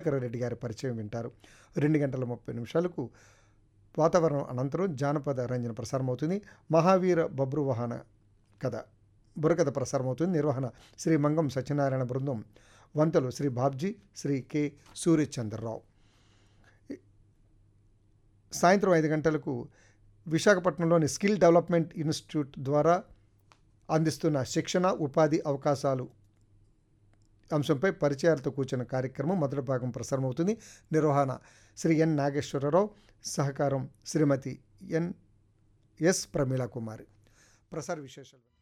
భాస్కర రెడ్డి గారి పరిచయం వింటారు రెండు గంటల ముప్పై నిమిషాలకు వాతావరణం అనంతరం జానపద రంజన ప్రసారమవుతుంది మహావీర బబ్రువాహన కథ బుర్రకథ ప్రసారమవుతుంది నిర్వహణ శ్రీ మంగం సత్యనారాయణ బృందం వంతలు శ్రీ బాబ్జీ శ్రీ కె సూర్యచంద్రరావు సాయంత్రం ఐదు గంటలకు విశాఖపట్నంలోని స్కిల్ డెవలప్మెంట్ ఇన్స్టిట్యూట్ ద్వారా అందిస్తున్న శిక్షణ ఉపాధి అవకాశాలు అంశంపై పరిచయాలతో కూర్చున్న కార్యక్రమం మొదటి భాగం ప్రసారమవుతుంది నిర్వహణ శ్రీ ఎన్ నాగేశ్వరరావు సహకారం శ్రీమతి ఎన్ ఎస్ ప్రమీలా కుమారి ప్రసార విశేషాలు